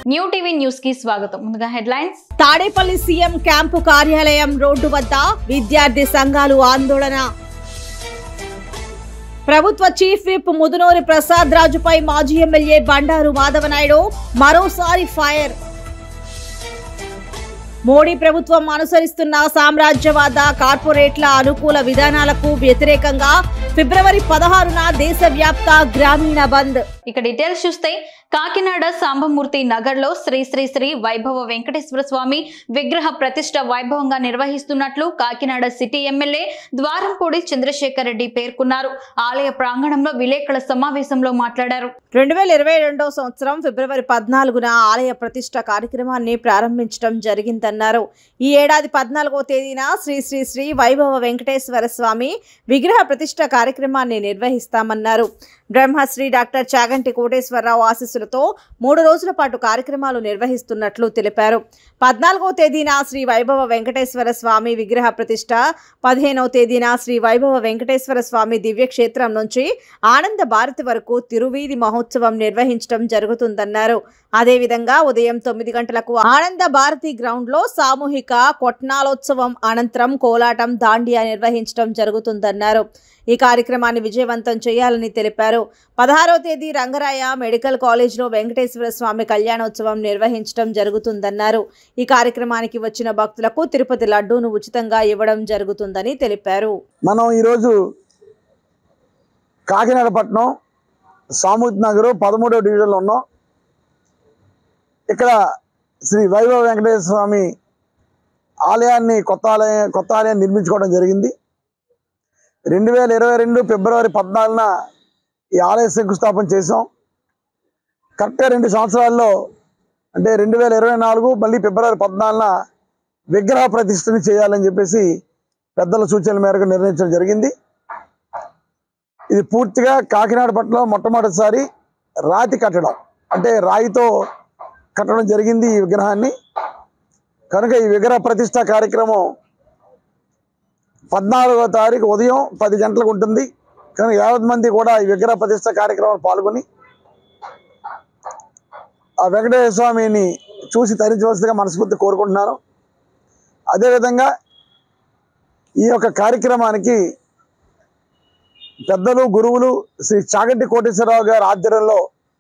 New TV news కి స్వాగతం ముందుగా హెడ్లైన్స్ తాడేపల్లి సీఎం క్యాంపు కార్యాలయం రోడ్డు వద్ద విద్యార్థి సంఘాలు ఆందోళన ప్రభుత్వ చీఫ్ విప్ ముదునూరి ప్రసాద్ రాజుపై మాజీ ఎమ్మెల్యే బండారు మాధవనాయుడు మరోసారి ఫైర్ మోడీ ప్రభుత్వం అనుసరిస్తున్న సామ్రాజ్యవాద కార్పొరేట్ల అనుకూల విధానాలకు వ్యతిరేకంగా ఫిబ్రవరి పదహారున దేశవ్యాప్త గ్రామీణ బంద్ ఇక డీటెయిల్స్ చూస్తే కాకినాడ సాంబమూర్తి నగర్ లో శ్రీ శ్రీ శ్రీ వైభవ వెంకటేశ్వర స్వామి విగ్రహ ప్రతిష్ట వైభవంగా నిర్వహిస్తున్నట్లు కాకినాడ సిటీ ఎమ్మెల్యే ద్వారంపూడి చంద్రశేఖర్ రెడ్డి పేర్కొన్నారు ఆలయ ప్రాంగణంలో విలేకరుల సమావేశంలో మాట్లాడారు రెండు వేల ఇరవై రెండవ సంవత్సరం ఫిబ్రవరి పద్నాలుగున ఆలయ ప్రతిష్ట కార్యక్రమాన్ని ప్రారంభించడం జరిగిందన్నారు ఈ ఏడాది పద్నాలుగో తేదీన శ్రీ శ్రీ శ్రీ వైభవ వెంకటేశ్వర స్వామి విగ్రహ ప్రతిష్ట కార్యక్రమాన్ని నిర్వహిస్తామన్నారు బ్రహ్మశ్రీ డాక్టర్ చాగంటి కోటేశ్వరరావు ఆశీస్సులతో మూడు రోజుల పాటు కార్యక్రమాలు నిర్వహిస్తున్నట్లు తెలిపారు పద్నాలుగో తేదీన శ్రీ వైభవ వెంకటేశ్వర స్వామి విగ్రహ ప్రతిష్ట పదిహేనవ తేదీన శ్రీ వైభవ వెంకటేశ్వర స్వామి దివ్యక్షేత్రం నుంచి ఆనంద భారతి వరకు తిరువీధి మహోత్సవం నిర్వహించడం జరుగుతుందన్నారు అదేవిధంగా ఉదయం తొమ్మిది గంటలకు ఆనంద భారతి గ్రౌండ్లో సామూహిక కొట్నాలోత్సవం అనంతరం కోలాటం దాండియా నిర్వహించడం జరుగుతుందన్నారు ఈ కార్యక్రమాన్ని విజయవంతం చేయాలని తెలిపారు పదహారవ తేదీ రంగరాయ మెడికల్ కాలేజ్లో వెంకటేశ్వర స్వామి కళ్యాణోత్సవం నిర్వహించడం జరుగుతుందన్నారు ఈ కార్యక్రమానికి వచ్చిన భక్తులకు తిరుపతి లడ్డూను ఉచితంగా ఇవ్వడం జరుగుతుందని తెలిపారు మనం ఈరోజు కాకినాడ పట్టణం సామూత్ నగర్ పదమూడవ డివిజన్లో ఉన్నాం ఇక్కడ శ్రీ వైభవ వెంకటేశ్వర స్వామి ఆలయాన్ని కొత్త ఆలయం కొత్త ఆలయం నిర్మించుకోవడం జరిగింది రెండు వేల ఇరవై రెండు ఫిబ్రవరి పద్నాలుగున ఈ ఆలయ శంకుస్థాపన చేసాం కరెక్ట్గా రెండు సంవత్సరాల్లో అంటే రెండు వేల ఇరవై నాలుగు మళ్ళీ ఫిబ్రవరి పద్నాలుగున విగ్రహ ప్రతిష్టని చేయాలని చెప్పేసి పెద్దల సూచనల మేరకు నిర్ణయించడం జరిగింది ఇది పూర్తిగా కాకినాడ పట్టణంలో మొట్టమొదటిసారి రాతి కట్టడం అంటే రాయితో కట్టడం జరిగింది ఈ విగ్రహాన్ని కనుక ఈ విగ్రహ ప్రతిష్ట కార్యక్రమం పద్నాలుగో తారీఖు ఉదయం పది గంటలకు ఉంటుంది కనుక యావత్ మంది కూడా ఈ విగ్రహ ప్రతిష్ట కార్యక్రమంలో పాల్గొని ఆ వెంకటేశ్వర స్వామిని చూసి తరించవలసిందిగా మనస్ఫూర్తి కోరుకుంటున్నాను అదేవిధంగా ఈ యొక్క కార్యక్రమానికి పెద్దలు గురువులు శ్రీ చాగంటి కోటేశ్వరరావు గారి ఆధ్వర్యంలో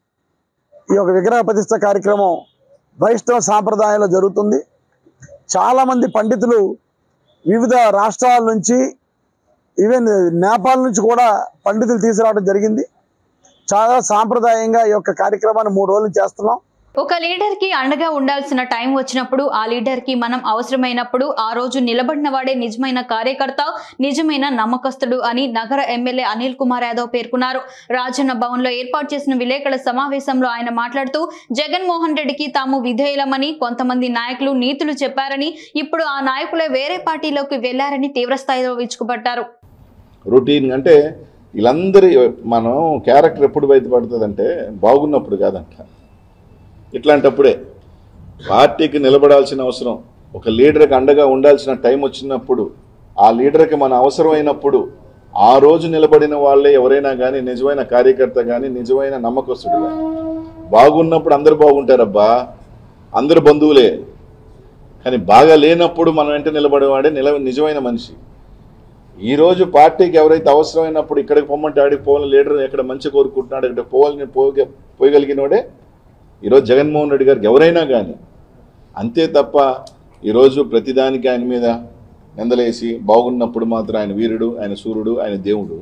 ఈ యొక్క విగ్రహ ప్రతిష్ట కార్యక్రమం వైష్ణవ సాంప్రదాయంలో జరుగుతుంది చాలామంది పండితులు వివిధ రాష్ట్రాల నుంచి ఈవెన్ నేపాల్ నుంచి కూడా పండితులు తీసుకురావడం జరిగింది చాలా సాంప్రదాయంగా ఈ యొక్క కార్యక్రమాన్ని మూడు రోజులు చేస్తున్నాం ఒక లీడర్ కి అండగా ఉండాల్సిన టైం వచ్చినప్పుడు ఆ లీడర్ కి మనం అవసరమైనప్పుడు ఆ రోజు నిలబడిన వాడే నిజమైన కార్యకర్త నిజమైన నమ్మకస్తుడు అని నగర ఎమ్మెల్యే అనిల్ కుమార్ యాదవ్ పేర్కొన్నారు రాజన్న భవన్ లో ఏర్పాటు చేసిన విలేకరుల సమావేశంలో ఆయన మాట్లాడుతూ జగన్మోహన్ రెడ్డికి తాము విధేయులమని కొంతమంది నాయకులు నీతులు చెప్పారని ఇప్పుడు ఆ నాయకులే వేరే పార్టీలోకి వెళ్లారని తీవ్రస్థాయిలో విరుచుకుపడ్డారు రొటీన్ అంటే వీళ్ళందరి మనం క్యారెక్టర్ ఎప్పుడు బయటపడుతుంది అంటే బాగున్నప్పుడు కాదంట ఇట్లాంటప్పుడే పార్టీకి నిలబడాల్సిన అవసరం ఒక లీడర్కి అండగా ఉండాల్సిన టైం వచ్చినప్పుడు ఆ లీడర్కి మన అవసరమైనప్పుడు ఆ రోజు నిలబడిన వాళ్ళే ఎవరైనా కానీ నిజమైన కార్యకర్త కానీ నిజమైన నమ్మకస్తుడు కానీ బాగున్నప్పుడు అందరు బాగుంటారబ్బా అందరు బంధువులే కానీ బాగా లేనప్పుడు మనం వెంట నిలబడేవాడే నిల నిజమైన మనిషి ఈ రోజు పార్టీకి ఎవరైతే అవసరమైనప్పుడు ఇక్కడికి పొమ్మంటే ఆడికి పోవాలని లీడర్ ఎక్కడ మంచి కోరుకుంటున్నాడు ఇక్కడ పోవాలని పోగ పోయగలిగినోడే ఈరోజు జగన్మోహన్ రెడ్డి గారికి ఎవరైనా కానీ అంతే తప్ప ఈరోజు ప్రతిదానికి ఆయన మీద నిందలేసి బాగున్నప్పుడు మాత్రం ఆయన వీరుడు ఆయన సూర్యుడు ఆయన దేవుడు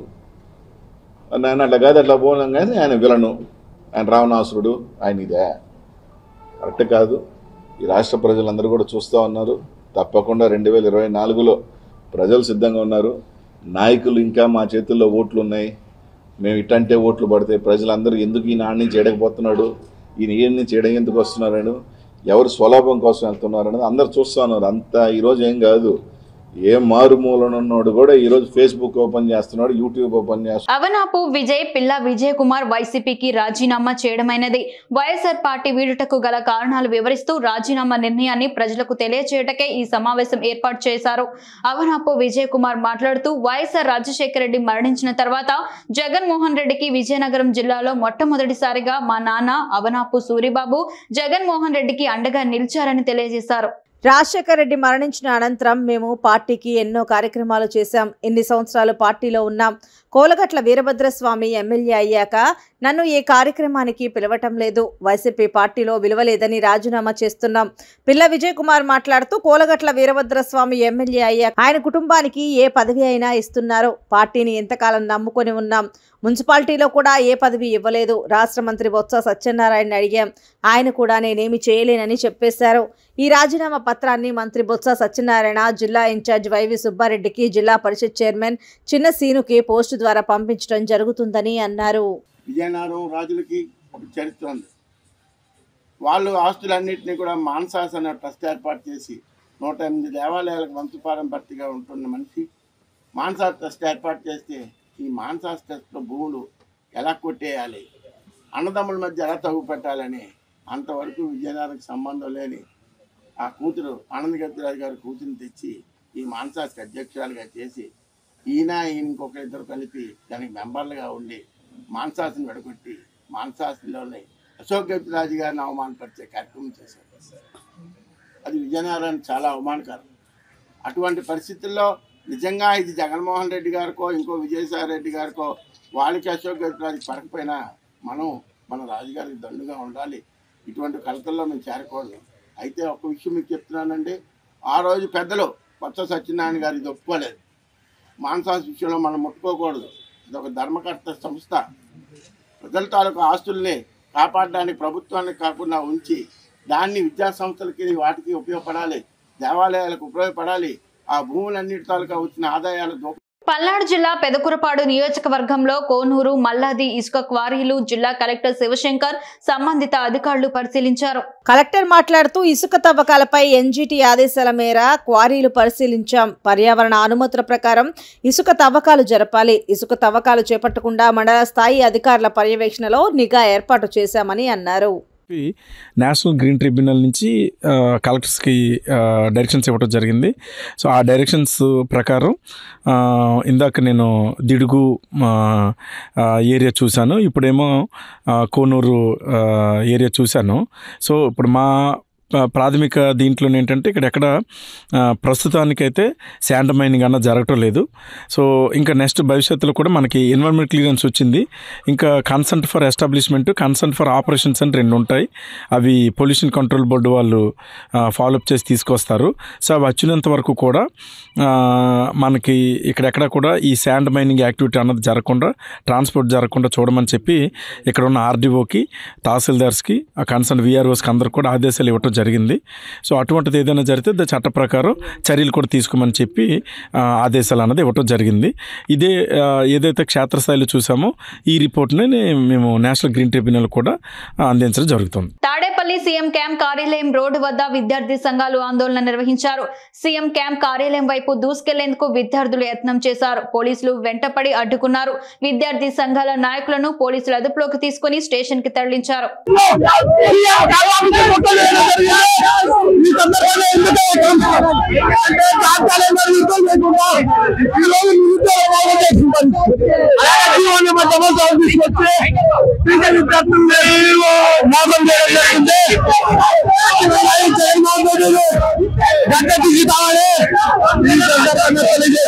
ఆయన అట్లా కాదు అట్లా పోలేం కానీ ఆయన విలను ఆయన రావణాసురుడు ఆయన ఇదే కరెక్ట్ కాదు ఈ రాష్ట్ర ప్రజలందరూ కూడా చూస్తూ ఉన్నారు తప్పకుండా రెండు వేల ఇరవై నాలుగులో ప్రజలు సిద్ధంగా ఉన్నారు నాయకులు ఇంకా మా చేతుల్లో ఓట్లు ఉన్నాయి మేము ఇట్టంటే ఓట్లు పడితే ప్రజలందరూ ఎందుకు ఈ నాడిని చేయడకపోతున్నాడు ఈయన ఈయన నుంచి చేయడం ఎందుకు వస్తున్నారని ఎవరు స్వలాభం కోసం వెళ్తున్నారు అనేది అందరు చూస్తూ ఉన్నారు అంత ఈరోజు ఏం కాదు ఏ మారుమూలనున్నాడు కూడా ఈరోజు ఫేస్బుక్ ఓపెన్ చేస్తున్నాడు యూట్యూబ్ ఓపెన్ చేస్తున్నాడు అవనాపు విజయ్ పిల్ల విజయ్ కుమార్ వైసీపీకి రాజీనామా చేయడమైనది వైఎస్ఆర్ పార్టీ వీడుటకు గల కారణాలు వివరిస్తూ రాజీనామా నిర్ణయాన్ని ప్రజలకు తెలియచేయటకే ఈ సమావేశం ఏర్పాటు చేశారు అవనాపు విజయ్ కుమార్ మాట్లాడుతూ వైఎస్ఆర్ రాజశేఖర రెడ్డి మరణించిన తర్వాత జగన్మోహన్ రెడ్డికి విజయనగరం జిల్లాలో మొట్టమొదటిసారిగా మా నాన్న అవనాపు సూరిబాబు జగన్మోహన్ రెడ్డికి అండగా నిలిచారని తెలియజేశారు రాజశేఖర్ రెడ్డి మరణించిన అనంతరం మేము పార్టీకి ఎన్నో కార్యక్రమాలు చేశాం ఎన్ని సంవత్సరాలు పార్టీలో ఉన్నాం కోలగట్ల వీరభద్రస్వామి ఎమ్మెల్యే అయ్యాక నన్ను ఏ కార్యక్రమానికి పిలవటం లేదు వైసీపీ పార్టీలో విలువలేదని రాజీనామా చేస్తున్నాం పిల్ల విజయ్ కుమార్ మాట్లాడుతూ కోలగట్ల వీరభద్రస్వామి ఎమ్మెల్యే అయ్యాక ఆయన కుటుంబానికి ఏ పదవి అయినా ఇస్తున్నారు పార్టీని ఎంతకాలం నమ్ముకొని ఉన్నాం మున్సిపాలిటీలో కూడా ఏ పదవి ఇవ్వలేదు రాష్ట్ర మంత్రి బొత్స సత్యనారాయణ అడిగాం ఆయన కూడా నేనేమి చేయలేనని చెప్పేశారు ఈ రాజీనామా పత్రాన్ని మంత్రి బొత్స సత్యనారాయణ జిల్లా ఇన్ఛార్జ్ వైవి సుబ్బారెడ్డికి జిల్లా పరిషత్ చైర్మన్ చిన్న సీనుకి పోస్టు ద్వారా పంపించడం జరుగుతుందని అన్నారు విజయనగరం రాజులకి ఒక చరిత్ర ఉంది వాళ్ళు ఆస్తులన్నింటినీ కూడా మాన్సాస్ అనే ట్రస్ట్ ఏర్పాటు చేసి నూట ఎనిమిది దేవాలయాలకు వంశపారంపర్తిగా ఉంటున్న మనిషి మాన్సాస్ ట్రస్ట్ ఏర్పాటు చేస్తే ఈ మాన్సాస్ ట్రస్ట్లో భూములు ఎలా కొట్టేయాలి అన్నదమ్ముల మధ్య ఎలా తగు పెట్టాలని అంతవరకు విజయనగరంకి సంబంధం లేని ఆ కూతురు ఆనంద గతిరాజు గారి కూతురుని తెచ్చి ఈ మాన్సాస్కి అధ్యక్షురాలుగా చేసి ఈయన ఈయన ఇంకొక ఇద్దరు కలిపి దానికి మెంబర్లుగా ఉండి మాన్సాస్ని విడగొట్టి మాన్సాస్లోని అశోక్ గతిరాజు గారిని అవమానపరిచే కార్యక్రమం చేశారు అది విజయనగరానికి చాలా అవమానకరం అటువంటి పరిస్థితుల్లో నిజంగా ఇది జగన్మోహన్ రెడ్డి గారికో ఇంకో విజయసాయి రెడ్డి గారికో వాళ్ళకి అశోక్ గతిరాజు పడకపోయినా మనం మన రాజుగారికి దండుగా ఉండాలి ఇటువంటి కలతల్లో మేము చేరకూడదు అయితే ఒక విషయం మీకు చెప్తున్నానండి ఆ రోజు పెద్దలు కొత్త సత్యనారాయణ గారు ఇది ఒప్పుకోలేదు మాన్సాస్ విషయంలో మనం ముట్టుకోకూడదు ఇది ఒక ధర్మకర్త సంస్థ ప్రజల తాలూకు ఆస్తుల్ని కాపాడడానికి ప్రభుత్వానికి కాకుండా ఉంచి దాన్ని విద్యా సంస్థలకి వాటికి ఉపయోగపడాలి దేవాలయాలకు ఉపయోగపడాలి ఆ భూములన్నిటి తాలూకా వచ్చిన ఆదాయాలు దోప పల్నాడు జిల్లా పెదకురపాడు నియోజకవర్గంలో కోనూరు మల్లాది ఇసుక క్వారీలు జిల్లా కలెక్టర్ శివశంకర్ సంబంధిత అధికారులు పరిశీలించారు కలెక్టర్ మాట్లాడుతూ ఇసుక తవ్వకాలపై ఎన్జీటీ ఆదేశాల మేర క్వారీలు పరిశీలించాం పర్యావరణ అనుమతుల ప్రకారం ఇసుక తవ్వకాలు జరపాలి ఇసుక తవ్వకాలు చేపట్టకుండా మండల స్థాయి అధికారుల పర్యవేక్షణలో నిఘా ఏర్పాటు చేశామని అన్నారు చెప్పి నేషనల్ గ్రీన్ ట్రిబ్యునల్ నుంచి ఆ, కలెక్టర్స్కి ఆ, డైరెక్షన్స్ ఇవ్వడం జరిగింది సో ఆ డైరెక్షన్స్ ప్రకారం ఆ, ఇందాక నేను దిడుగు ఆ, ఆ, ఏరియా చూశాను ఇప్పుడేమో ఆ, కోనూరు ఆ, ఏరియా చూశాను సో ఇప్పుడు మా ప- ప్రాథమిక దీంట్లో ఏంటంటే ఇక్కడ ఎక్కడ ఆ, ప్రస్తుతానికైతే శాండ్ మైనింగ్ అన్న జరగటం లేదు సో ఇంకా నెక్స్ట్ భవిష్యత్తులో కూడా మనకి ఎన్వైర్మెంట్ క్లియరెన్స్ వచ్చింది ఇంకా consent for establishment consent for operations అని రెండు ఉంటాయి అవి పొల్యూషన్ కంట్రోల్ బోర్డు వాళ్ళు ఫాలోఅప్ చేసి తీసుకొస్తారు సో అవి వచ్చినంత వరకు కూడా ఆ, మనకి ఇక్కడెక్కడ కూడా ఈ శాండ్ మైనింగ్ యాక్టివిటీ అన్నది జరగకుండా ట్రాన్స్పోర్ట్ జరగకుండా చూడమని చెప్పి ఇక్కడ ఉన్న ఆర్డీఓకి తహసీల్దార్స్కి ఆ కన్సర్న్ విఆర్ఓస్కి అందరు కూడా ఆదేశాలు ఇవ్వటం జరిగింది సో అటువంటిది ఏదైనా జరిగితే దా చట్ట ప్రకారం చర్యలు కూడా తీసుకోమని చెప్పి ఆ, ఆదేశాలు అన్నది ఇవ్వటం జరిగింది ఇదే ఆ, ఏదైతే క్షేత్రస్థాయిలో చూసామో ఈ రిపోర్ట్ని మేము నేషనల్ గ్రీన్ ట్రిబ్యునల్ కూడా ఆ, అందించడం జరుగుతుంది తాడేపల్లి సీఎం క్యాంప్ కార్యాలయం రోడ్డు వద్ద విద్యార్థి సంఘాలు ఆందోళన నిర్వహించారు సీఎం క్యాంప్ కార్యాలయం వైపు దూసుకెళ్లేందుకు విద్యార్థులు యత్నం చేశారు పోలీసులు వెంటపడి అడ్డుకున్నారు విద్యార్థి సంఘాల నాయకులను పోలీసులు అదుపులోకి తీసుకుని స్టేషన్ కి తరలించారు మోసం చేయడం జరిగింది గడ్డ తీసి కావాలి ఈ సందర్భంగా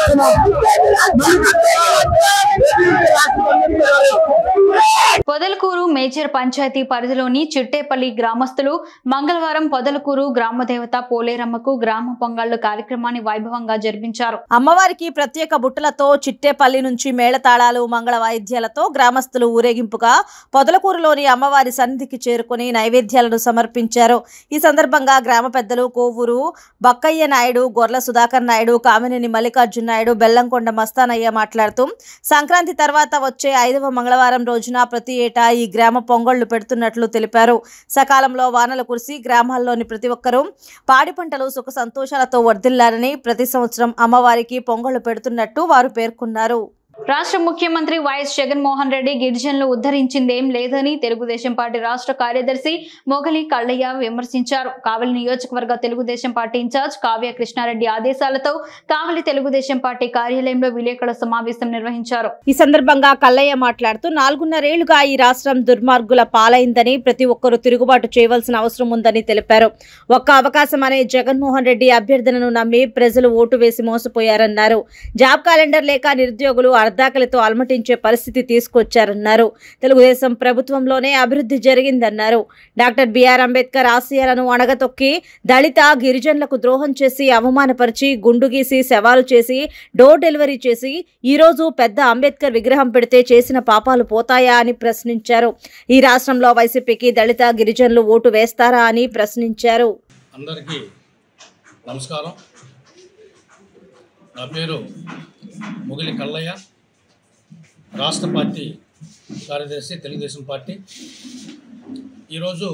తెలియజేస్తున్నాం పొదలకూరు మేజర్ పంచాయతీ పరిధిలోని చిట్టేపల్లి గ్రామస్తులు మంగళవారం పొదలకూరు గ్రామ దేవత పోలేరమ్మకు గ్రామ పొంగళ్ళు కార్యక్రమాన్ని వైభవంగా జరిపించారు అమ్మవారికి ప్రత్యేక బుట్టలతో చిట్టేపల్లి నుంచి మేళతాళాలు మంగళ వాయిద్యాలతో గ్రామస్తులు ఊరేగింపుగా పొదలకూరులోని అమ్మవారి సన్నిధికి చేరుకుని నైవేద్యాలను సమర్పించారు ఈ సందర్భంగా గ్రామ పెద్దలు కోవూరు బక్కయ్య నాయుడు గొర్ల సుధాకర్ నాయుడు కామినేని మల్లికార్జున నాయుడు బెల్లంకొండ మస్తానయ్య మాట్లాడుతూ సంక్రాంతి తర్వాత వచ్చే ఐదవ మంగళవారం రోజున ప్రతి ఏటా ఈ గ్రామ గ్రామ పొంగళ్లు పెడుతున్నట్లు తెలిపారు సకాలంలో వానలు కురిసి గ్రామాల్లోని ప్రతి ఒక్కరూ పాడి పంటలు సుఖ సంతోషాలతో వర్ధిల్లారని ప్రతి సంవత్సరం అమ్మవారికి పొంగళ్లు పెడుతున్నట్టు వారు పేర్కొన్నారు రాష్ట్ర ముఖ్యమంత్రి వైఎస్ జగన్మోహన్ రెడ్డి గిరిజనులు ఉద్ధరించిందేం లేదని తెలుగుదేశం పార్టీ రాష్ట్ర కార్యదర్శి మొగలి కళ్ళయ్య విమర్శించారు కావలి నియోజకవర్గ తెలుగుదేశం పార్టీ ఇన్ఛార్జ్ కావ్య కృష్ణారెడ్డి ఆదేశాలతో కావలి తెలుగుదేశం పార్టీ కార్యాలయంలో విలేకరుల సమావేశం నిర్వహించారు ఈ సందర్భంగా కల్లయ్య మాట్లాడుతూ నాలుగున్నరేళ్లుగా ఈ రాష్ట్రం దుర్మార్గుల పాలైందని ప్రతి ఒక్కరూ తిరుగుబాటు చేయవలసిన అవసరం ఉందని తెలిపారు ఒక్క అవకాశం అనే జగన్మోహన్ రెడ్డి అభ్యర్థనను నమ్మి ప్రజలు ఓటు వేసి మోసపోయారన్నారు జాబ్ క్యాలెండర్ లేక నిరుద్యోగులు అర్ధాకలితో అలమటించే పరిస్థితి తీసుకొచ్చారన్నారు తెలుగుదేశం ప్రభుత్వంలోనే అభివృద్ధి జరిగిందన్నారు డాక్టర్ బిఆర్ అంబేద్కర్ ఆశయాలను అణగతొక్కి దళిత గిరిజనులకు ద్రోహం చేసి అవమానపరిచి గుండు గీసి శవాలు చేసి డోర్ డెలివరీ చేసి ఈ రోజు పెద్ద అంబేద్కర్ విగ్రహం పెడితే చేసిన పాపాలు పోతాయా అని ప్రశ్నించారు ఈ రాష్ట్రంలో వైసీపీకి దళిత గిరిజనులు ఓటు వేస్తారా అని ప్రశ్నించారు అందరికీ నమస్కారం నా పేరు ముగిలి కల్లయ్య రాష్ట్ర పార్టీ కార్యదర్శి తెలుగుదేశం పార్టీ ఈరోజు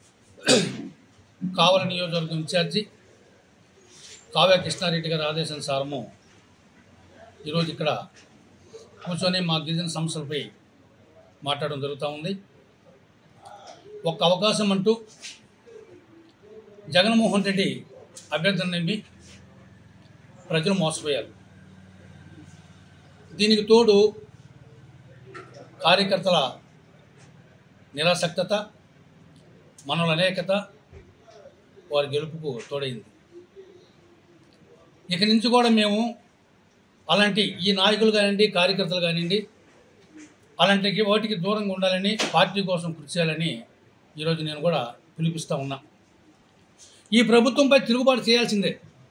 కావలి నియోజకవర్గం ఇన్ఛార్జి కావ్య కృష్ణారెడ్డి గారి ఆదేశానుసారము ఈరోజు ఇక్కడ కూర్చొని మా గిరిజన సమస్యలపై మాట్లాడడం జరుగుతూ ఉంది ఒక్క అవకాశం అంటూ జగన్మోహన్ రెడ్డి అభ్యర్థన నమ్మి ప్రజలు మోసపోయారు దీనికి తోడు కార్యకర్తల నిరాసక్తత మనల అనేకత వారి గెలుపుకు తోడైంది ఇక నుంచి కూడా మేము అలాంటి ఈ నాయకులు కానివ్వండి కార్యకర్తలు కానివ్వండి అలాంటి వాటికి దూరంగా ఉండాలని పార్టీ కోసం కృషి చేయాలని ఈరోజు నేను కూడా పిలిపిస్తూ ఉన్నా ఈ ప్రభుత్వంపై తిరుగుబాటు చేయాల్సిందే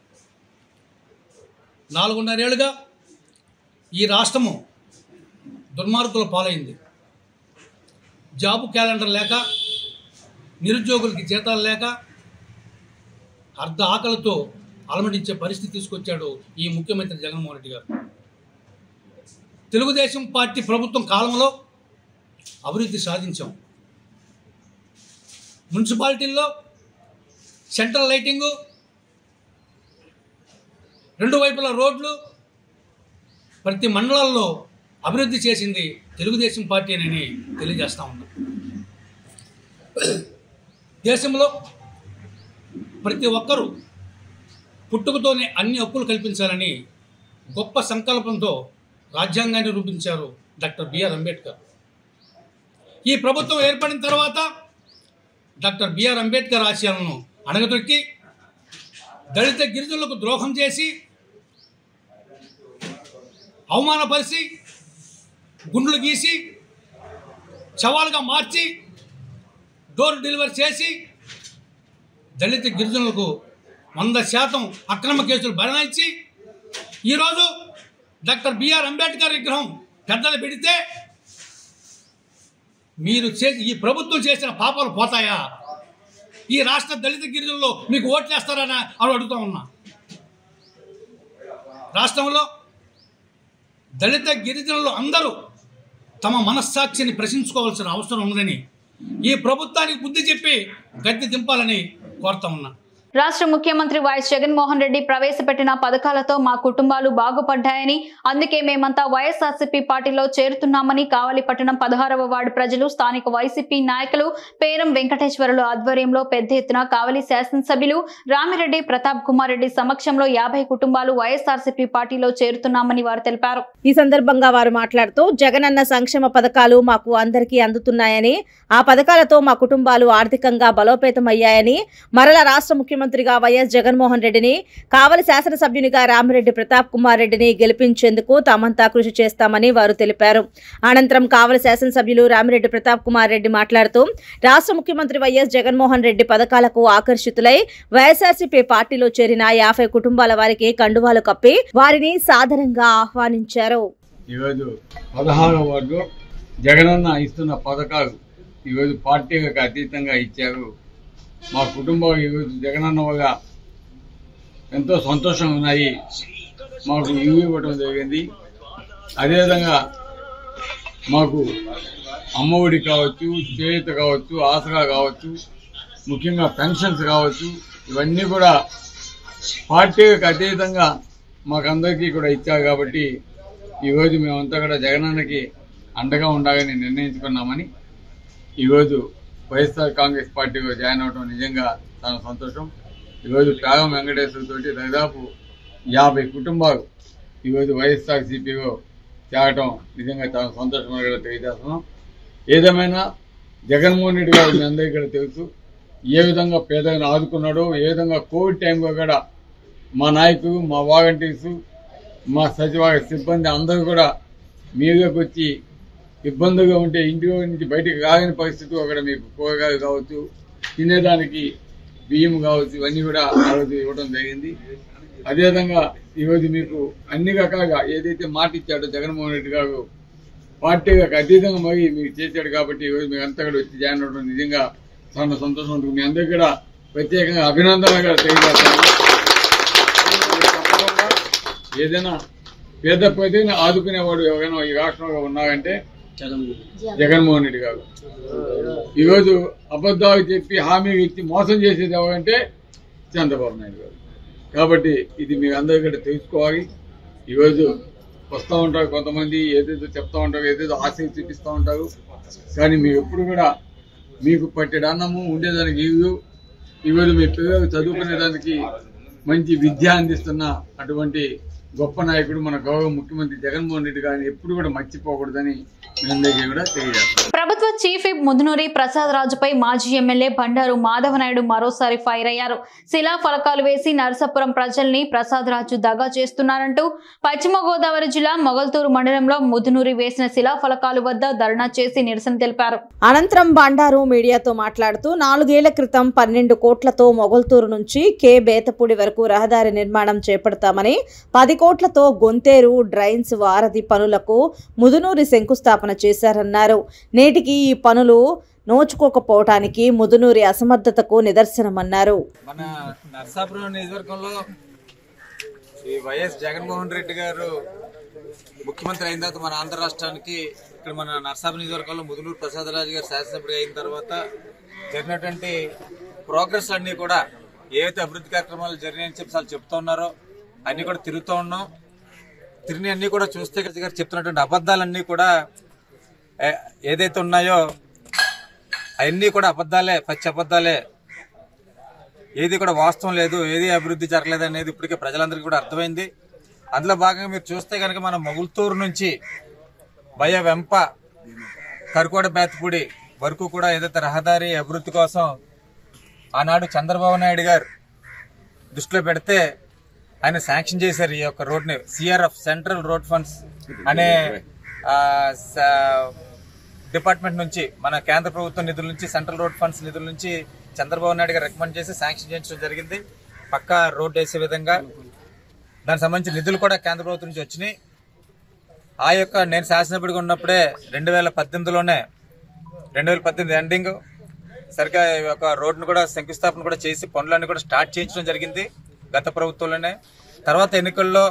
నాలుగున్నరేళ్లుగా ఈ రాష్ట్రము దుర్మార్గుల పాలైంది జాబు క్యాలెండర్ లేక నిరుద్యోగులకి జీతాలు లేక అర్ధ ఆకలితో అలమటించే పరిస్థితి తీసుకొచ్చాడు ఈ ముఖ్యమంత్రి జగన్మోహన్ రెడ్డి గారు తెలుగుదేశం పార్టీ ప్రభుత్వం కాలంలో అభివృద్ధి సాధించాం మున్సిపాలిటీల్లో సెంట్రల్ లైటింగు రెండు వైపుల రోడ్లు ప్రతి మండలాల్లో అభివృద్ధి చేసింది తెలుగుదేశం పార్టీనని తెలియజేస్తా ఉన్నాం దేశంలో ప్రతి ఒక్కరూ పుట్టుకతోనే అన్ని హక్కులు కల్పించాలని గొప్ప సంకల్పంతో రాజ్యాంగాన్ని రూపించారు డాక్టర్ బిఆర్ అంబేద్కర్ ఈ ప్రభుత్వం ఏర్పడిన తర్వాత డాక్టర్ బిఆర్ అంబేద్కర్ ఆశయాలను అణగదొక్కి దళిత గిరిజనులకు ద్రోహం చేసి అవమానపరిచి గుండ్లు గీసి చవాలుగా మార్చి డోర్ డెలివరీ చేసి దళిత గిరిజనులకు వంద శాతం అక్రమ కేసులు బనాయించి ఈరోజు డాక్టర్ బిఆర్ అంబేద్కర్ విగ్రహం పెద్దలు పెడితే మీరు చేసి ఈ ప్రభుత్వం చేసిన పాపాలు పోతాయా ఈ రాష్ట్ర దళిత గిరిజనుల్లో మీకు ఓట్లేస్తారని అని అడుగుతా ఉన్నా రాష్ట్రంలో దళిత గిరిజనులు అందరూ తమ మనస్సాక్షిని ప్రశ్నించుకోవాల్సిన అవసరం ఉందని ఈ ప్రభుత్వానికి బుద్ధి చెప్పి గద్దె దింపాలని కోరుతా ఉన్నా రాష్ట్ర ముఖ్యమంత్రి వైఎస్ జగన్మోహన్ రెడ్డి ప్రవేశపెట్టిన పథకాలతో మా కుటుంబాలు బాగుపడ్డాయని అందుకే మేమంతా వైఎస్ఆర్సీపీ పార్టీలో చేరుతున్నామని కావలి పట్టణం పదహారవ వార్డు ప్రజలు స్థానిక వైసీపీ నాయకులు పేరం వెంకటేశ్వరులు ఆధ్వర్యంలో పెద్ద ఎత్తున కావలి శాసనసభ్యులు రామిరెడ్డి ప్రతాప్ కుమార్ రెడ్డి సమక్షంలో యాభై కుటుంబాలు వైఎస్ఆర్సీపీ పార్టీలో చేరుతున్నామని వారు తెలిపారు ఈ సందర్భంగా వారు మాట్లాడుతూ జగనన్న సంక్షేమ పథకాలు మాకు అందరికీ అందుతున్నాయని ఆ పథకాలతో మా కుటుంబాలు ఆర్థికంగా బలోపేతమయ్యాయని మరల రాష్ట్ర ముఖ్యమంత్రిగా వైఎస్ జగన్మోహన్ రెడ్డిని కావలి శాసనసభ్యునిగా రామిరెడ్డి ప్రతాప్ కుమార్ రెడ్డిని గెలిపించేందుకు తామంతా కృషి చేస్తామని వారు తెలిపారు అనంతరం కావలి శాసనసభ్యులు రామిరెడ్డి ప్రతాప్ కుమార్ రెడ్డి మాట్లాడుతూ రాష్ట్ర ముఖ్యమంత్రి వైఎస్ జగన్మోహన్ రెడ్డి పథకాలకు ఆకర్షితులై వైఎస్ఆర్సీపీ పార్టీలో చేరిన యాభై కుటుంబాల వారికి కండువాలు కప్పి వారిని సాదరంగా ఆహ్వానించారు ఈరోజు పదహారవ వార్డు జగనన్న ఇస్తున్న పథకాలు ఈరోజు పార్టీలకు అతీతంగా ఇచ్చారు మా కుటుంబం ఈరోజు జగనన్న వల్ల ఎంతో సంతోషంగా ఉన్నాయి మాకు ఇవి ఇవ్వడం జరిగింది అదేవిధంగా మాకు అమ్మఒడి కావచ్చు చేయూత కావచ్చు ఆసరా కావచ్చు ముఖ్యంగా పెన్షన్స్ కావచ్చు ఇవన్నీ కూడా పార్టీకి అతీతంగా మాకందరికీ కూడా ఇచ్చారు కాబట్టి ఈరోజు మేమంతా కూడా జగనన్నకి అండగా ఉండాలని నిర్ణయించుకున్నామని ఈరోజు వైఎస్ఆర్ కాంగ్రెస్ పార్టీలో జాయిన్ అవడం నిజంగా చాలా సంతోషం ఈరోజు త్యాగం వెంకటేశ్వర తోటి దాదాపు యాభై కుటుంబాలు ఈరోజు వైఎస్ఆర్ సిపిలో చేరటం నిజంగా చాలా సంతోషంగా కూడా తెలియజేస్తున్నాం ఏదేమైనా జగన్మోహన్ రెడ్డి గారు మీ అందరికీ కూడా తెలుసు ఏ విధంగా పేదలను ఆదుకున్నాడో ఏ విధంగా కోవిడ్ టైంలో కూడా మా నాయకులు మా వాలంటీర్స్ మా సచివాలయ సిబ్బంది అందరూ కూడా మీదకి వచ్చి ఇబ్బందిగా ఉంటే ఇంటిలో నుంచి బయటకు రాని పరిస్థితి అక్కడ మీకు కూరగాయలు కావచ్చు తినేదానికి బియ్యం కావచ్చు ఇవన్నీ కూడా ఆ రోజు ఇవ్వడం జరిగింది అదేవిధంగా ఈరోజు మీకు అన్ని రకాలుగా ఏదైతే మాట ఇచ్చాడో జగన్మోహన్ రెడ్డి గారు పార్టీలకు అతీతంగా మరి మీరు చేశాడు కాబట్టి ఈరోజు మీరు అంతా కూడా వచ్చి జాయిన్ అవ్వడం నిజంగా చాలా సంతోషం ఉంటుంది మీ అందరికీ కూడా ప్రత్యేకంగా అభినందనలు కూడా తెలియజేస్తాను తప్పకుండా ఏదైనా పేద ప్రజని ఆదుకునేవాడు ఎవరైనా ఈ రాష్ట్రంలో ఉన్నారంటే జగన్మోహన్ రెడ్డి గారు ఈరోజు అబద్ధాలు చెప్పి హామీ ఇచ్చి మోసం చేసేది ఎవరంటే చంద్రబాబు నాయుడు గారు కాబట్టి ఇది మీరు అందరూ కూడా తెలుసుకోవాలి ఈరోజు వస్తూ ఉంటారు కొంతమంది ఏదేదో చెప్తా ఉంటారు ఏదేదో ఆశ చూపిస్తూ ఉంటారు కానీ మీరు ఎప్పుడు కూడా మీకు పట్టెడు అన్నము ఉండేదానికి ఇవ్వు ఈరోజు మీ పిల్లలు చదువుకునేదానికి మంచి విద్య అందిస్తున్న అటువంటి గొప్ప నాయకుడు మన గౌరవ ముఖ్యమంత్రి జగన్మోహన్ రెడ్డి గారిని ఎప్పుడు కూడా మర్చిపోకూడదని మీ అందరికీ కూడా తెలియజేస్తాను ప్రభుత్వ చీఫ్ విప్ ముదునూరి ప్రసాద్ రాజుపై మాజీ ఎమ్మెల్యే బండారు మాధవనాయుడు మరోసారి ఫైర్ అయ్యారు శిలా ఫలకాలు వేసి నరసాపురం ప్రజల్ని ప్రసాద్ రాజు దగా చేస్తున్నారంటూ పశ్చిమ గోదావరి జిల్లా మొగల్తూరు మండలంలో ముదునూరి వేసిన శిలా ఫలకాలు వద్ద ధర్నా చేసి నిరసన తెలిపారు అనంతరం బండారు మీడియాతో మాట్లాడుతూ నాలుగేళ్ల క్రితం పన్నెండు కోట్లతో మొగల్తూరు నుంచి కే బేతపూడి వరకు రహదారి నిర్మాణం చేపడతామని పది కోట్లతో గొంతేరు డ్రైన్స్ వారధి పనులకు ముదునూరి శంకుస్థాపన చేశారన్నారు నేటికి ఈ పనులు నోచుకోకపోవటానికి ముదునూరి అసమర్థతకు నిదర్శనమన్నారు మన నర్సాపురం నియోజకవర్గంలో ఈ వైఎస్ జగన్మోహన్ రెడ్డి గారు ముఖ్యమంత్రి అయిన తర్వాత మన ఆంధ్ర రాష్ట్రానికి ఇక్కడ మన నర్సాపురం నియోజకవర్గంలో ముదునూరు ప్రసాదరాజు గారు శాసనసభ్యుడిగా అయిన తర్వాత జరిగినటువంటి ప్రోగ్రెస్ అన్ని కూడా ఏవైతే అభివృద్ధి కార్యక్రమాలు జరిగాయని చెప్పి వాళ్ళు చెప్తా ఉన్నారో అన్ని కూడా తిరుగుతూ ఉన్నాం తిరిగి అన్ని కూడా చూస్తే గారు చెప్తున్నటువంటి అబద్ధాలన్నీ కూడా ఏ- ఏదైతే ఉన్నాయో అవన్నీ కూడా అబద్ధాలే పచ్చి అబద్ధాలే ఏది కూడా వాస్తవం లేదు ఏది అభివృద్ధి జరగలేదు అనేది ఇప్పటికే ప్రజలందరికీ కూడా అర్థమైంది అందులో భాగంగా మీరు చూస్తే కనుక మన మొగుల్తూరు నుంచి భయ వెంప కరుకోడ బేతపూడి వరకు కూడా ఏదైతే రహదారి అభివృద్ధి కోసం ఆనాడు చంద్రబాబు నాయుడు గారు దృష్టిలో పెడితే ఆయన శాంక్షన్ చేశారు ఈ యొక్క రోడ్ని సిఆర్ఎఫ్ సెంట్రల్ రోడ్ ఫండ్స్ అనే ఆ, స- డిపార్ట్మెంట్ నుంచి మన కేంద్ర ప్రభుత్వం నిధుల నుంచి సెంట్రల్ రోడ్ ఫండ్స్ నిధుల నుంచి చంద్రబాబు నాయుడు గారు రికమెండ్ చేసి శాంక్షన్ చేయించడం జరిగింది పక్కా రోడ్ వేసే విధంగా దానికి సంబంధించిన నిధులు కూడా కేంద్ర ప్రభుత్వం నుంచి వచ్చినాయి ఆ యొక్క నేను శాసనసభ్యుడిగా ఉన్నప్పుడే రెండు వేల పద్దెనిమిదిలోనే రెండు వేల పద్దెనిమిది ఎండింగ్ సరిగ్గా ఈ యొక్క రోడ్ను కూడా శంకుస్థాపన కూడా చేసి పనులన్నీ కూడా స్టార్ట్ చేయించడం జరిగింది గత ప్రభుత్వంలోనే తర్వాత ఎన్నికల్లో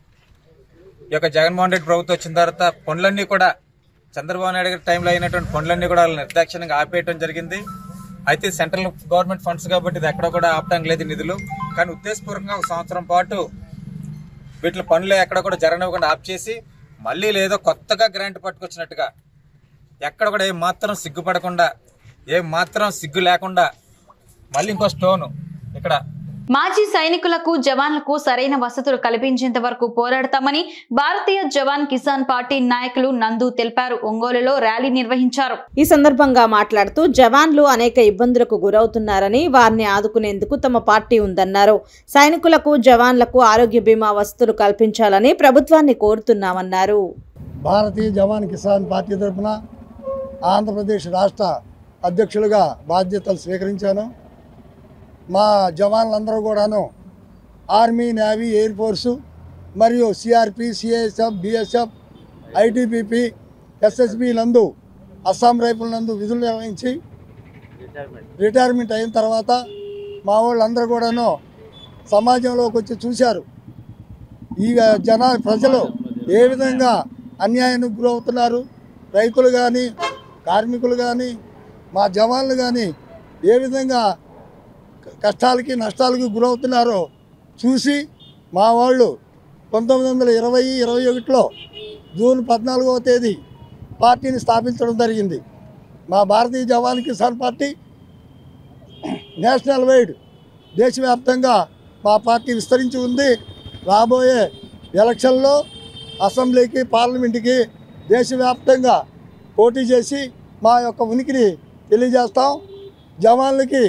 ఈ యొక్క జగన్మోహన్ రెడ్డి ప్రభుత్వం వచ్చిన తర్వాత పనులన్నీ కూడా చంద్రబాబు నాయుడు గారి టైంలో అయినటువంటి పనులన్నీ కూడా వాళ్ళు నిర్దాక్షిణ్యంగా ఆపేయడం జరిగింది అయితే సెంట్రల్ గవర్నమెంట్ ఫండ్స్ కాబట్టి ఇది ఎక్కడ కూడా ఆపడానికి లేదు నిధులు కానీ ఉద్దేశపూర్వకంగా ఒక సంవత్సరం పాటు వీటి పనులు ఎక్కడ కూడా జరగనివ్వకుండా ఆప్ చేసి మళ్ళీ లేదో కొత్తగా గ్రాంట్ పట్టుకొచ్చినట్టుగా ఎక్కడ కూడా ఏం మాత్రం సిగ్గుపడకుండా ఏం మాత్రం సిగ్గు లేకుండా మళ్ళీ ఇంకో స్టోను ఇక్కడ మాజీ సైనికులకు జవాన్లకు సరైన వసతులు కల్పించేంత వరకు పోరాడతామని భారతీయ జవాన్ కిసాన్ పార్టీ నాయకులు నందు తెలిపారు ఒంగోలులో ర్యాలీ నిర్వహించారు ఈ సందర్భంగా మాట్లాడుతూ జవాన్లు అనేక ఇబ్బందులకు గురవుతున్నారని వారిని ఆదుకునేందుకు తమ పార్టీ ఉందన్నారు సైనికులకు జవాన్లకు ఆరోగ్య బీమా వసతులు కల్పించాలని ప్రభుత్వాన్ని కోరుతున్నామన్నారు భారతీయ జవాన్ కిసాన్ పార్టీ తరఫున ఆంధ్రప్రదేశ్ రాష్ట్ర అధ్యక్షులుగా బాధ్యతలు స్వీకరించాను మా జవాన్లందరూ కూడాను ఆర్మీ నేవీ ఎయిర్ ఫోర్సు మరియు CRP CISF BSF ITBP SSB నందు అస్సాం రైఫుల్ నందు విధులు నిర్వహించి రిటైర్మెంట్ అయిన తర్వాత మా వాళ్ళందరూ కూడాను సమాజంలోకి వచ్చి చూశారు ఈ జన ప్రజలు ఏ విధంగా అన్యాయానికి గురవుతున్నారు రైతులు కానీ కార్మికులు కానీ మా జవాన్లు కానీ ఏ విధంగా క- కష్టాలకి నష్టాలకి గురవుతున్నారో చూసి మా వాళ్ళు పంతొమ్మిది వందల ఇరవై ఇరవై ఒకటిలో జూన్ పద్నాలుగవ తేదీ పార్టీని స్థాపించడం జరిగింది మా Bharatiya Jawan Kisan party national wide దేశవ్యాప్తంగా మా పార్టీ విస్తరించి ఉంది రాబోయే ఎలక్షన్లో అసెంబ్లీకి పార్లమెంట్కి దేశవ్యాప్తంగా పోటీ చేసి మా యొక్క ఉనికిని తెలియజేస్తాం జవాన్లకి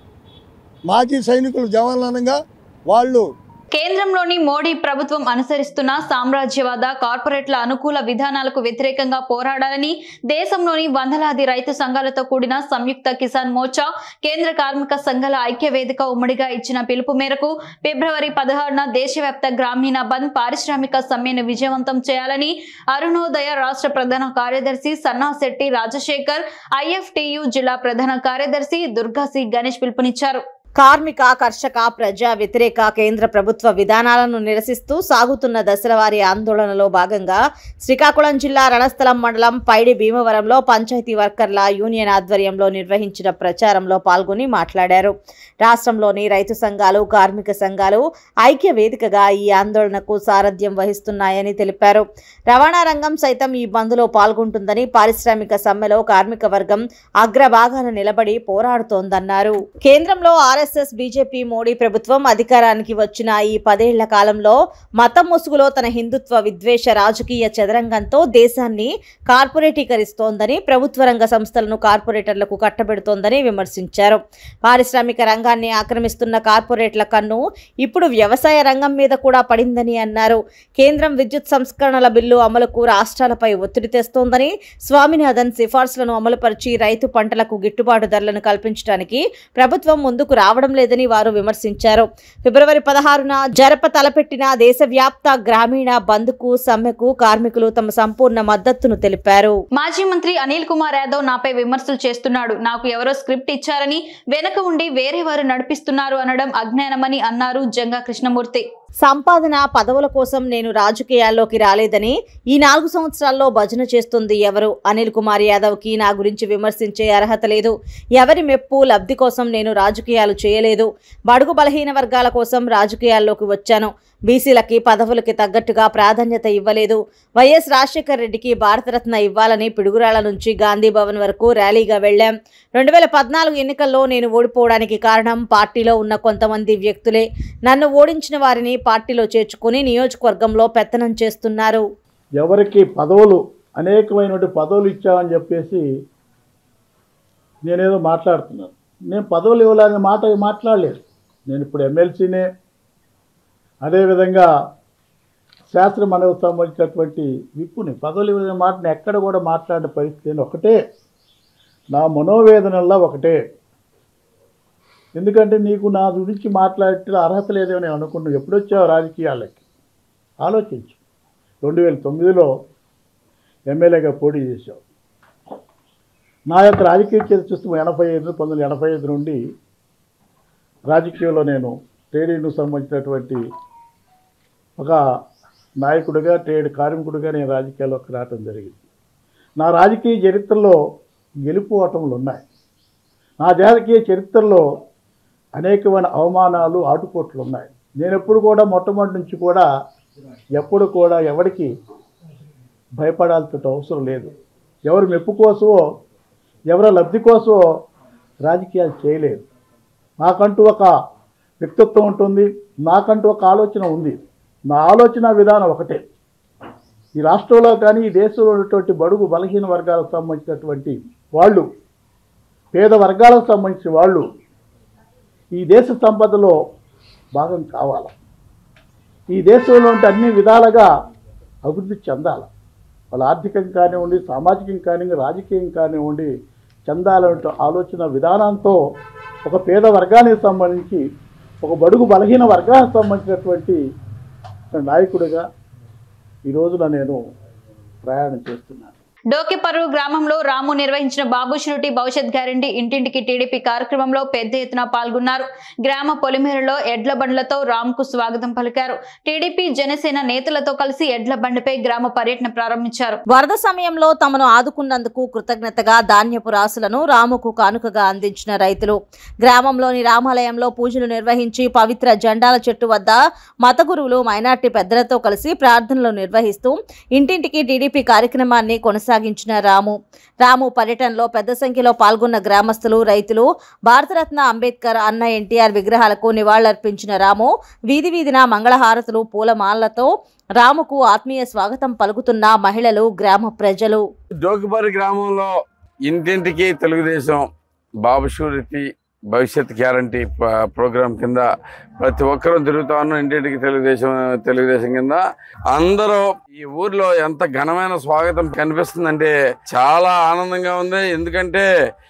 మాజీ సైనికులు జవాన్లు అనగా వాళ్ళు కేంద్రంలోని మోడీ ప్రభుత్వం అనుసరిస్తున్న సామ్రాజ్యవాద కార్పొరేట్ల అనుకూల విధానాలకు వ్యతిరేకంగా పోరాడాలని దేశంలోని వందలాది రైతు సంఘాలతో కూడిన సంయుక్త కిసాన్ మోర్చా కేంద్ర కార్మిక సంఘాల ఐక్య వేదిక ఉమ్మడిగా ఇచ్చిన పిలుపు మేరకు ఫిబ్రవరి పదహారున దేశవ్యాప్త గ్రామీణ బంద్ పారిశ్రామిక సమ్మెను విజయవంతం చేయాలని అరుణోదయ రాష్ట్ర ప్రధాన కార్యదర్శి సన్నాశెట్టి రాజశేఖర్ ఐఎఫ్టియు జిల్లా ప్రధాన కార్యదర్శి దుర్గాసి గణేష్ పిలుపునిచ్చారు కార్మిక కర్షక ప్రజా వ్యతిరేక కేంద్ర ప్రభుత్వ విధానాలను నిరసిస్తూ సాగుతున్న దశలవారీ ఆందోళనలో భాగంగా శ్రీకాకుళం జిల్లా రణస్థలం మండలం పైడి భీమవరంలో పంచాయతీ వర్కర్ల యూనియన్ ఆధ్వర్యంలో నిర్వహించిన ప్రచారంలో పాల్గొని మాట్లాడారు రాష్ట్రంలోని రైతు సంఘాలు కార్మిక సంఘాలు ఐక్య వేదికగా ఈ ఆందోళనకు సారథ్యం వహిస్తున్నాయని తెలిపారు రవాణా రంగం సైతం ఈ బంద్లో పాల్గొంటుందని పారిశ్రామిక సమ్మెలో కార్మిక వర్గం అగ్రభాగాన నిలబడి పోరాడుతోందన్నారు కేంద్రంలో ఆర్ఎస్ఎస్ బీజేపీ మోడీ ప్రభుత్వం అధికారానికి వచ్చిన ఈ పదేళ్ల కాలంలో మతం ముసుగులో తన హిందుత్వ విద్వేష రాజకీయ చదరంగంతో దేశాన్ని కార్పొరేటీకరిస్తోందని ప్రభుత్వ రంగ సంస్థలను కార్పొరేటర్లకు కట్టబెడుతోందని విమర్శించారు పారిశ్రామిక రంగాన్ని ఆక్రమిస్తున్న కార్పొరేట్ల కన్ను ఇప్పుడు వ్యవసాయ రంగం మీద కూడా పడిందని అన్నారు కేంద్రం విద్యుత్ సంస్కరణల బిల్లు అమలుకు రాష్ట్రాలపై ఒత్తిడి తెస్తోందని స్వామినాథన్ సిఫార్సులను అమలుపరిచి రైతు పంటలకు గిట్టుబాటు ధరలను కల్పించడానికి ప్రభుత్వం ముందుకు రావడం లేదని వారు విమర్శించారు ఫిబ్రవరి పదహారున జరప తలపెట్టిన దేశవ్యాప్త గ్రామీణ బంద్కు సమ్మెకు కార్మికులు తమ సంపూర్ణ మద్దతును తెలిపారు మాజీ మంత్రి అనిల్ కుమార్ యాదవ్ నాపై విమర్శలు చేస్తున్నాడు నాకు ఎవరో స్క్రిప్ట్ ఇచ్చారని వెనక ఉండి వేరే వారు నడిపిస్తున్నారు అనడం అజ్ఞానమని అన్నారు జంగా కృష్ణమూర్తి సంపాదన పదవుల కోసం నేను రాజకీయాల్లోకి రాలేదని ఈ నాలుగు సంవత్సరాల్లో భజన చేస్తుంది ఎవరు అనిల్ కుమార్ యాదవ్కి నా గురించి విమర్శించే అర్హత లేదు ఎవరి మెప్పు లబ్ధి కోసం నేను రాజకీయాలు చేయలేదు బడుగు బలహీన వర్గాల కోసం రాజకీయాల్లోకి వచ్చాను బీసీలకి పదవులకి తగ్గట్టుగా ప్రాధాన్యత ఇవ్వలేదు వైఎస్ రాజశేఖర్ రెడ్డికి భారతరత్న ఇవ్వాలని పిడుగురాళ్ల నుంచి గాంధీ భవన్ వరకు ర్యాలీగా వెళ్లాం రెండు వేల పద్నాలుగు ఎన్నికల్లో నేను ఓడిపోవడానికి కారణం పార్టీలో ఉన్న కొంతమంది వ్యక్తులే నన్ను ఓడించిన వారిని పార్టీలో చేర్చుకుని నియోజకవర్గంలో పెత్తనం చేస్తున్నారు ఎవరికి పదవులు అనేకమైనటువంటి పదవులు ఇచ్చామని చెప్పేసి నేనేదో మాట్లాడుతున్నాను నేను పదవులు ఇవ్వాలని మాట మాట్లాడలేదు నేను ఇప్పుడు ఎమ్మెల్సీనే అదేవిధంగా శాస్త్ర మనకు సంబంధించినటువంటి విప్పుని పదవులు ఇవ్వాలనే మాటను ఎక్కడ కూడా మాట్లాడిన పరిస్థితి నేను ఒకటే నా మనోవేదనల్లో ఒకటే ఎందుకంటే నీకు నా గురించి మాట్లాడే అర్హత లేదేమో నేను అనుకున్నాను ఎప్పుడొచ్చావు రాజకీయాలకి ఆలోచించు రెండు వేల తొమ్మిదిలో ఎమ్మెల్యేగా పోటీ చేశావు నా యొక్క రాజకీయ చరిత్ర చూస్తే ఎనభై ఐదు పంతొమ్మిది వందల ఎనభై ఐదు నుండి రాజకీయంలో నేను ట్రేడ్ యూనియన్కు సంబంధించినటువంటి ఒక నాయకుడిగా ట్రేడ్ కార్మికుడిగా నేను రాజకీయాల్లోకి రావటం జరిగింది నా రాజకీయ చరిత్రలో గెలుపు ఓటములు ఉన్నాయి నా రాజకీయ చరిత్రలో అనేకమైన అవమానాలు ఆటుపోట్లు ఉన్నాయి నేను ఎప్పుడు కూడా మొట్టమొదటి నుంచి కూడా ఎప్పుడు కూడా ఎవరికి భయపడాల్సిన అవసరం లేదు ఎవరి మెప్పు కోసమో ఎవరి లబ్ధి కోసమో రాజకీయాలు చేయలేదు నాకంటూ ఒక వ్యక్తిత్వం ఉంటుంది నాకంటూ ఒక ఆలోచన ఉంది నా ఆలోచన విధానం ఒకటే ఈ రాష్ట్రంలో కానీ ఈ దేశంలో ఉన్నటువంటి బడుగు బలహీన వర్గాలకు సంబంధించినటువంటి వాళ్ళు పేద వర్గాలకు సంబంధించిన వాళ్ళు ఈ దేశ సంపదలో భాగం కావాలి ఈ దేశంలో ఉంటే అన్ని విధాలుగా అభివృద్ధి చెందాలి వాళ్ళ ఆర్థికం కానివ్వండి సామాజికం కానివ్వండి రాజకీయం కానివ్వండి చెందాలంటే ఆలోచన విధానంతో ఒక పేద వర్గానికి సంబంధించి ఒక బడుగు బలహీన వర్గానికి సంబంధించినటువంటి నాయకుడిగా ఈ రోజున నేను ప్రయాణం చేస్తున్నాను డోకిపర్రు గ్రామంలో రాము నిర్వహించిన బాబు షూరిటీ భవిష్యత్ గ్యారంటీ ఇంటింటికి టీడీపీ కార్యక్రమంలో పెద్ద ఎత్తున పాల్గొన్నారు గ్రామ పొలిమేరలో ఎడ్ల బండ్లతో రామ్కు స్వాగతం పలికారు టీడీపీ జనసేన నేతలతో కలిసి ఎడ్ల బండిపై గ్రామ పర్యటన ప్రారంభించారు వరద సమయంలో తమను ఆదుకున్నందుకు కృతజ్ఞతగా ధాన్యపు రాసులను రాముకు కానుకగా అందించిన రైతులు గ్రామంలోని రామాలయంలో పూజలు నిర్వహించి పవిత్ర జెండాల చెట్టు వద్ద మత గురువులు మైనార్టీ పెద్దలతో కలిసి ప్రార్థనలు నిర్వహిస్తూ ఇంటింటికి టీడీపీ కార్యక్రమాన్ని కొనసాగించిన రాము రాము పర్యటనలో పెద్ద సంఖ్యలో పాల్గొన్న గ్రామస్తులు రైతులు భారతరత్న అంబేద్కర్ అన్న ఎన్టీఆర్ విగ్రహాలకు నివాళులర్పించిన రాము వీధి వీధిన మంగళహారతులు పూలమాలతో రాముకు ఆత్మీయ స్వాగతం పలుకుతున్న మహిళలు గ్రామ ప్రజలు డోకిపల్లి గ్రామంలో ఇంటింటికి తెలుగుదేశం బాబు షూరిటీ భవిష్యత్ గ్యారంటీ ప- ప్రోగ్రాం కింద ప్రతి ఒక్కరూ తిరుగుతా ఉన్నాం ఇంటింటికి తెలుగుదేశం తెలుగుదేశం కింద అందరూ ఈ ఊర్లో ఎంత ఘనమైన స్వాగతం కనిపిస్తుందంటే చాలా ఆనందంగా ఉంది ఎందుకంటే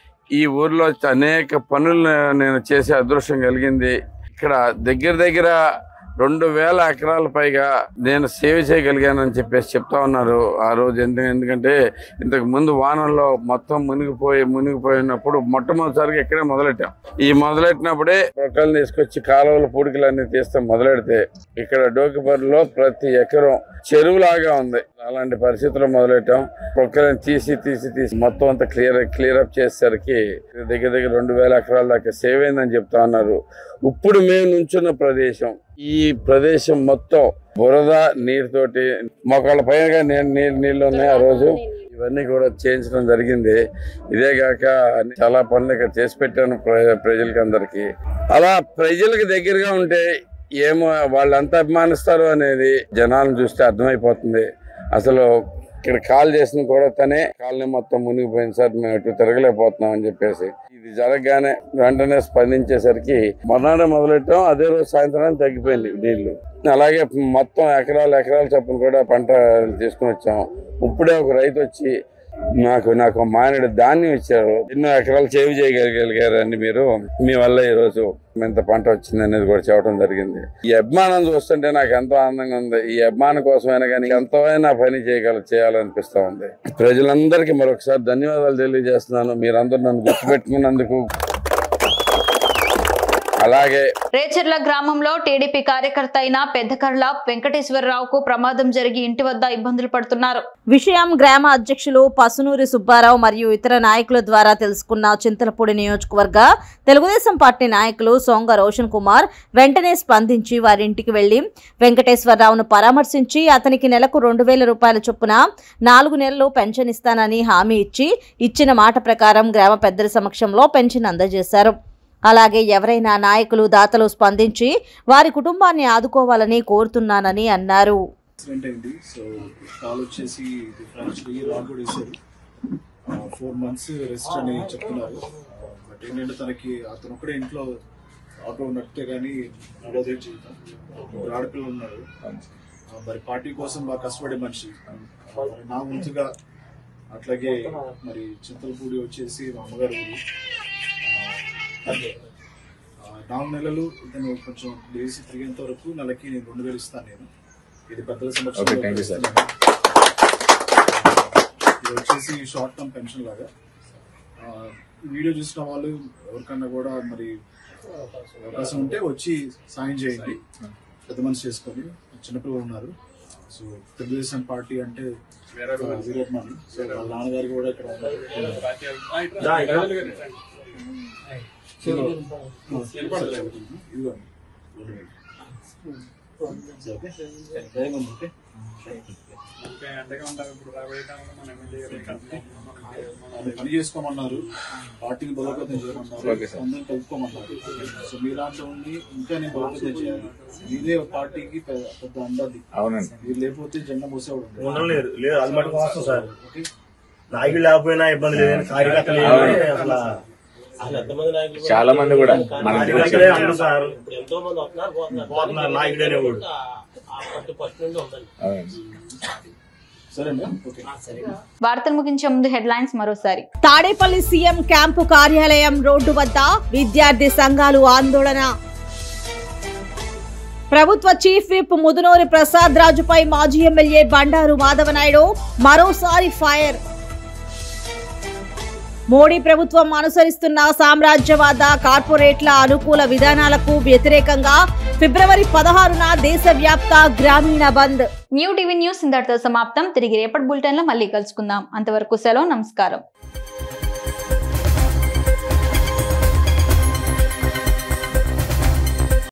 ఈ ఊర్లో అనేక పనులు నేను చేసే అదృష్టం కలిగింది ఇక్కడ దగ్గర దగ్గర రెండు వేల ఎకరాల పైగా నేను సేవ చేయగలిగానని చెప్పేసి చెప్తా ఉన్నారు ఆ రోజు ఎందు ఎందుకంటే ఇంతకు ముందు వానల్లో మొత్తం మునిగిపోయి మునిగిపోయినప్పుడు మొట్టమొదటిసారిగా ఇక్కడే మొదలెట్టాం ఈ మొదలెట్టినప్పుడే మొక్కలు తీసుకొచ్చి కాలువల పూడికలన్నీ తీస్తే మొదలెడితే ఇక్కడ డోకిపర్లో ప్రతి ఎకరం చెరువులాగా ఉంది అలాంటి పరిస్థితుల్లో మొదలెట్టాం మొక్కలను తీసి తీసి తీసి మొత్తం అంతా క్లియర్ క్లియర్ అప్ చేసేసరికి దగ్గర దగ్గర రెండు వేల ఎకరాల దాకా సేవ్ అయిందని చెప్తా ఉన్నారు ఇప్పుడు మేము నుంచున్న ప్రదేశం ఈ ప్రదేశం మొత్తం బురద నీరుతోటి మొక్కల పైన నీళ్ళు నీళ్ళు నీళ్ళు ఉన్నాయి ఆ రోజు ఇవన్నీ కూడా చేయించడం జరిగింది ఇదే కాక అన్ని చాలా పనులు ఇక్కడ చేసి పెట్టాను ప్ర- ప్రజలకి అందరికి అలా ప్రజలకు దగ్గరగా ఉంటే ఏమో వాళ్ళు ఎంత అభిమానిస్తారు అనేది జనాలను చూస్తే అర్థమైపోతుంది అసలు ఇక్కడ కాల్ చేసిన కూడా తనే కాలనీ మొత్తం మునిగిపోయింది సార్ మేము ఎటు తిరగలేకపోతున్నాం అని చెప్పేసి ఇది జరగగానే వెంటనే స్పందించేసరికి మొన్ననే మొదలెట్టాం అదే రోజు సాయంత్రం తగ్గిపోయింది నీళ్లు అలాగే మొత్తం ఎకరాలు ఎకరాలు చొప్పున కూడా పంట తీసుకుని వచ్చాం ఇప్పుడే ఒక రైతు వచ్చి నాకు నాకు మానేడు ధాన్యం ఇచ్చారు ఎన్నో ఎకరాలు సేవ్ చేయగలిగారండి మీరు మీ వల్ల ఈ రోజు ఇంత పంట వచ్చింది అనేది కూడా చెప్పడం జరిగింది ఈ అభిమానం చూస్తుంటే నాకు ఎంతో ఆనందంగా ఉంది ఈ అభిమానం కోసమైనా కానీ ఎంతైనా పని చేయగల చేయాలనిపిస్తా ఉంది ప్రజలందరికీ మరొకసారి ధన్యవాదాలు తెలియజేస్తున్నాను మీరందరూ నన్ను గుర్తుపెట్టుకున్నందుకు అలాగే రేచర్ల గ్రామంలో టీడీపీ కార్యకర్త అయిన పెద్దకర్ల వెంకటేశ్వరరావుకు ప్రమాదం జరిగి ఇంటి వద్ద ఇబ్బందులు పడుతున్నారు విషయం గ్రామ అధ్యక్షులు పసునూరి సుబ్బారావు మరియు ఇతర నాయకుల ద్వారా తెలుసుకున్న చింతలపూడి నియోజకవర్గ తెలుగుదేశం పార్టీ నాయకులు సోంగ రోషన్ కుమార్ వెంటనే స్పందించి వారి ఇంటికి వెళ్లి వెంకటేశ్వరరావును పరామర్శించి అతనికి నెలకు రెండు వేల రూపాయల చొప్పున నాలుగు నెలలు పెన్షన్ ఇస్తానని హామీ ఇచ్చి ఇచ్చిన మాట ప్రకారం గ్రామ పెద్దల సమక్షంలో పెన్షన్ అందజేశారు అలాగే ఎవరైనా నాయకులు దాతలు స్పందించి వారి కుటుంబాన్ని ఆదుకోవాలని కోరుతున్నానని అన్నారు యాక్సిడెంట్ అయింది సో కాల్ వచ్చేసి ఇది ఫ్రాక్చర్ అయ్యి రాడ్ కూడా వేశారు ఫోర్ మంత్స్ రెస్ట్ అని చెప్తున్నారు బట్ ఏంటంటే తనకి అతను ఒక్కడే ఇంట్లో ఆటో నడితే కానీ నడవదే జీవితం ఇద్దరు ఆడపిల్లలు ఉన్నారు ఆ, మరి పార్టీ కోసం బాగా కష్టపడే మనిషి మరి నా ముందుగా అట్లాగే మరి చింతలపూడి వచ్చేసి మా అమ్మగారు ఊరు. ఆ, ఆ, నాలుగు నెలలు నేను కొంచెం లేచి తిరిగేంత వరకు నెలకి నేను రెండు వేలు ఇస్తాను నేను ఇది పెద్దల Okay, thank you, sir. సమక్షంలో ఇది వచ్చేసి షార్ట్ టర్మ్ పెన్షన్ లాగా ఆ, వీడియో చూసిన వాళ్ళు ఎవరికన్నా కూడా మరి అవకాశం ఉంటే వచ్చి సాయం చేయండి పెద్ద మనిషి చేసుకొని చిన్నపిల్లలు ఉన్నారు సో తెలుగుదేశం పార్టీ అంటే వీరమణి సో వాళ్ళ నాన్నగారు కూడా ఇక్కడ ఉన్నారు ఇదిగోండి ఓకే వేగంగా ఉంది, ఓకే అది పని చేసుకోమన్నారు పార్టీని బలోపేతం చేయమన్నారు ఓకే సార్. అందరం కలుపుకోమన్నారు సో మీలాంటి ఉండి ఇంకా నేను బలోపేతం చేయాలి మీదే పార్టీకి పెద్ద పెద్ద అండది అవునండి. మీరు లేకపోతే జెండా మూసేవాడు ఉండలేరు లేదు అది మటుకు వాస్తవం సార్ ఓకే నాయకులు లేకపోయినా ఇబ్బంది లేదని కార్యకర్తలు లేదని అసలు చాలా మంది కూడా మన ఇంటికి కార్యకర్తలే వచ్చారు. అందరూ సార్ ఎంతో మంది వస్తున్నారు పోతున్నారు పోతున్నారు నాయకుడు అనేవాడు ఆ పట్టు ఫస్ట్ నుండి ఉందండి అవునండి. సరేనా ఓకే వార్తలు ముగించే ముందు హెడ్లైన్స్ మరోసారి తాడేపల్లి సీఎం క్యాంపు కార్యాలయం రోడ్డు వద్ద విద్యార్థి సంఘాలు ఆందోళన ప్రభుత్వ చీఫ్ విప్ ముదునూరి ప్రసాద్ రాజుపై మాజీ ఎమ్మెల్యే బండారు మాధవనాయుడు మరోసారి ఫైర్ మోడీ ప్రభుత్వం అనుసరిస్తున్న సామ్రాజ్యవాద కార్పొరేట్ల అనుకూల విధానాలకు వ్యతిరేకంగా ఫిబ్రవరి పదహారున దేశవ్యాప్త గ్రామీణ బంద్ న్యూ టీవీ న్యూస్ ఇంతటితో సమాప్తం తిరిగి రేపటి బులెటిన్ లో మళ్ళీ కలుసుకుందాం అంతవరకు సెలవు నమస్కారం